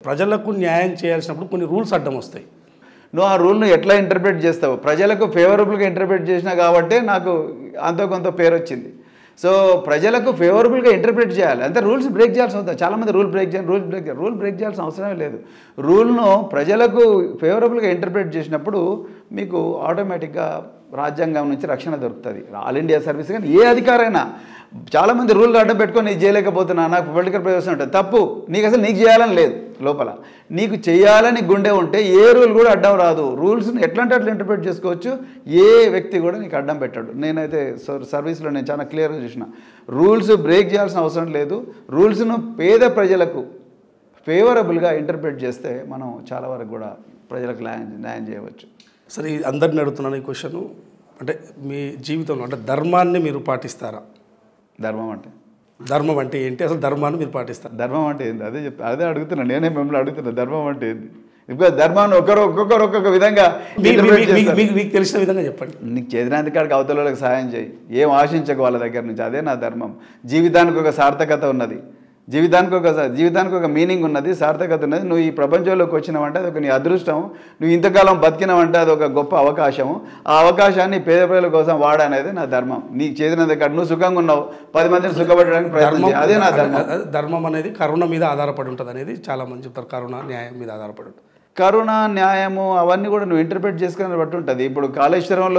ప్రజలకు న్యాయం చేయాల్సినప్పుడు కొన్ని రూల్స్ అడ్డం వస్తాయి నువ్వు ఆ రూల్ను ఎట్లా ఇంటర్ప్రిట్ చేస్తావు ప్రజలకు ఫేవరబుల్గా ఇంటర్ప్రిట్ చేసినా కాబట్టే నాకు అంతో కొంత పేరు వచ్చింది సో ప్రజలకు ఫేవరబుల్గా ఇంటర్ప్రిట్ చేయాలి అంతే రూల్స్ బ్రేక్ చేయాల్సి అవుతుంది చాలామంది రూల్ బ్రేక్ చేయాలి రూల్ బ్రేక్ రూల్ బ్రేక్ చేయాల్సిన అవసరమే లేదు రూల్ను ప్రజలకు ఫేవరబుల్గా ఇంటర్ప్రిట్ చేసినప్పుడు మీకు ఆటోమేటిక్గా రాజ్యాంగం నుంచి రక్షణ దొరుకుతుంది ఆల్ ఇండియా సర్వీస్ కానీ ఏ అధికారైనా చాలామంది రూల్ అడ్డం పెట్టుకొని నేను చేయలేకపోతున్నా నాకు పొలిటికల్ ప్రవేశం ఉంటుంది తప్పు నీకు అసలు నీకు చేయాలని లేదు లోపల నీకు చేయాలని గుండె ఉంటే ఏ రూల్ కూడా అడ్డం రాదు రూల్స్ని ఎట్లాంటి అట్లా ఇంటర్ప్రిట్ చేసుకోవచ్చు ఏ వ్యక్తి కూడా నీకు అడ్డం పెట్టాడు నేనైతే సర్- సర్వీస్లో నేను చాలా క్లియర్గా చూసిన రూల్స్ బ్రేక్ చేయాల్సిన అవసరం లేదు రూల్స్ను పేద ప్రజలకు ఫేవరబుల్గా ఇంటర్ప్రిట్ చేస్తే మనం చాలా వరకు కూడా ప్రజలకు న్యాయం న్యాయం చేయవచ్చు సరే ఇది అందరిని అడుగుతున్నాను ఈ క్వశ్చన్ అంటే మీ జీవితంలో అంటే ధర్మాన్ని మీరు పాటిస్తారా ధర్మం అంటే ధర్మం అంటే ఏంటి అసలు ధర్మాన్ని మీరు పాటిస్తారా ధర్మం అంటే ఏంది అదే చెప్తా అదే అడుగుతున్నా నేనే మిమ్మల్ని అడుగుతున్నా ధర్మం అంటే ఏంది ఇప్పుడు ధర్మాన్ని ఒకరు ఒక్కొక్కరు ఒక్కొక్క విధంగా మీ- మీ- interpret మీ- మీకు చేస్తారు. మీకు మీకు తెలిసిన విధంగా చెప్పండి నీకు చేతినంత కాడికి అవతల వాళ్ళకి సహాయం చేయి ఏం ఆశించకు వాళ్ళ దగ్గర నుంచి అదే నా ధర్మం జీవితానికి ఒక సార్థకత ఉన్నది జీవితానికి ఒక జీవితానికి ఒక మీనింగ్ ఉన్నది సార్థకత ఉన్నది నువ్వు ఈ ప్రపంచంలోకి వచ్చినావంటే అది ఒక నీ అదృష్టం నువ్వు ఇంతకాలం బతికినావంటే అది ఒక గొప్ప అవకాశం ఆ అవకాశాన్ని పేద ప్రజల కోసం వాడనేది నా ధర్మం నీకు చేతినంత కాడ నువ్వు సుఖంగా ఉన్నావు పది మందిని సుఖపెట్టడానికి ప్రయత్నం చేయి అదే నా ధర్మం అదే ధర్మం అనేది కరుణ మీద ఆధారపడి ఉంటుంది అనేది చాలా మంది చెప్తారు కరుణ న్యాయం మీద ఆధారపడి ఉంటుంది కరుణ న్యాయము అవన్నీ కూడా నువ్వు ఇంటర్ప్రిట్ చేసుకుని బట్టి ఉంటుంది ఇప్పుడు కాళేశ్వరంలో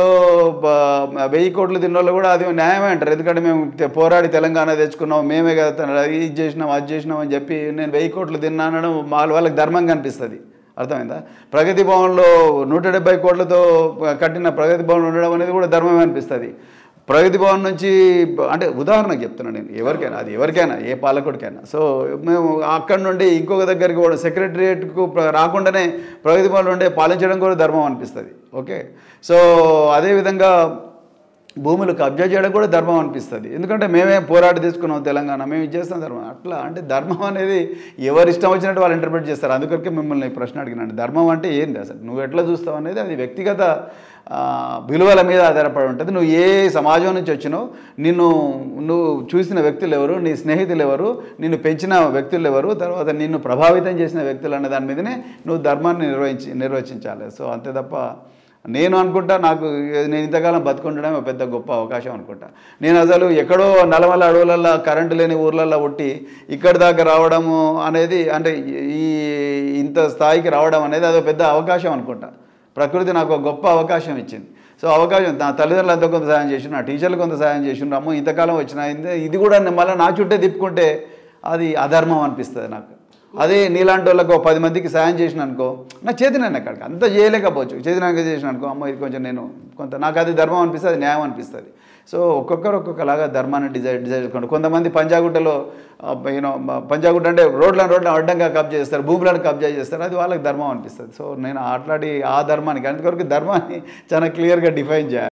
బ- వెయ్యి కోట్లు తిన్నోళ్ళు కూడా అది న్యాయమే అంటారు ఎందుకంటే మేము తె- పోరాడి తెలంగాణ తెచ్చుకున్నాం మేమే కదా తన- ఇది చేసినాం అది చేసినాం అని చెప్పి నేను వెయ్యి కోట్లు తిన్నా అనడం వాళ్ళ వాళ్ళకి ధర్మం కనిపిస్తుంది అర్థమైందా ప్రగతి భవన్లో నూట డెబ్బై కోట్లతో కట్టిన ప్రగతి భవన్ ఉండడం అనేది కూడా ధర్మమే అనిపిస్తుంది ప్రగతి భవన్ నుంచి అంటే ఉదాహరణకు చెప్తున్నాను నేను ఎవరికైనా అది ఎవరికైనా ఏ పాలకుడికైనా సో మేము అక్కడ నుండి ఇంకొక దగ్గరికి కూడా సెక్రటరియేట్కు ప్ర- రాకుండానే ప్రగతి భవన్ నుండి పాలించడం కూడా ధర్మం అనిపిస్తుంది ఓకే సో అదేవిధంగా భూములు కబ్జా చేయడం కూడా ధర్మం అనిపిస్తుంది ఎందుకంటే మేమే పోరాట తీసుకున్నాం తెలంగాణ మేము ఇది చేస్తాం ధర్మం అట్లా అంటే ధర్మం అనేది ఎవరు ఇష్టం వచ్చినట్టు వాళ్ళు ఇంటర్ప్రిట్ చేస్తారు అందుకొరకే మిమ్మల్ని ఈ ప్రశ్న అడిగినాను ధర్మం అంటే ఏంది అసలు నువ్వు ఎట్లా చూస్తావు అనేది అది వ్యక్తిగత ఆ, విలువల మీద ఆధారపడి ఉంటుంది నువ్వు ఏ సమాజం నుంచి వచ్చినావు నిన్ను నువ్వు చూసిన వ్యక్తులు ఎవరు నీ స్నేహితులు ఎవరు నిన్ను పెంచిన వ్యక్తులు ఎవరు తర్వాత నిన్ను ప్రభావితం చేసిన వ్యక్తులు అనే దాని మీదనే నువ్వు ధర్మాన్ని నిర్వహించి నిర్వచించాలి సో అంతే తప్ప నేను అనుకుంటా నాకు నేను ఇంతకాలం బతుకుండడం ఒక పెద్ద గొప్ప అవకాశం అనుకుంటా నేను అసలు ఎక్కడో నలమల అడవులల్లో కరెంటు లేని ఊర్లల్లో ఉట్టి ఇక్కడి దాకా రావడము అనేది అంటే ఈ ఇంత స్థాయికి రావడం అనేది అదో పెద్ద అవకాశం అనుకుంటా ప్రకృతి నాకు ఒక గొప్ప అవకాశం ఇచ్చింది సో అవకాశం నా తల్లిదండ్రులు అంతా కొంత సాయం చేసిన నా టీచర్లు కొంత సాయం చేసిన అమ్మో ఇంతకాలం వచ్చిన ఇది- ఇది కూడా మళ్ళీ నా చుట్టే తిప్పుకుంటే అది అధర్మం అనిపిస్తుంది నాకు అదే నీలాంటి వాళ్ళకు ఓ పది మందికి సాయం చేసిన అనుకో నా చేతినాను అక్కడికి అంత చేయలేకపోవచ్చు చేతినాక చేసిన అనుకో అమ్మ ఇది కొంచెం నేను కొంత నాకు అది ధర్మం అనిపిస్తుంది అది న్యాయం అనిపిస్తుంది సో ఒక్కొక్కరు ఒక్కొక్కలాగా ధర్మాన్ని డిజైన్ డిజైన్ చేసుకుంటారు కొంతమంది పంజాగుట్టలో యూనో పంజాగుట్ట అంటే రోడ్లను రోడ్లను అడ్డంగా కబ్జా చేస్తారు భూములను కబ్జా చేస్తారు అది వాళ్ళకి ధర్మం అనిపిస్తుంది సో నేను అట్లాంటి ఆ ధర్మానికి అందుకొరకు ధర్మాన్ని చాలా క్లియర్గా డిఫైన్ చేయాలి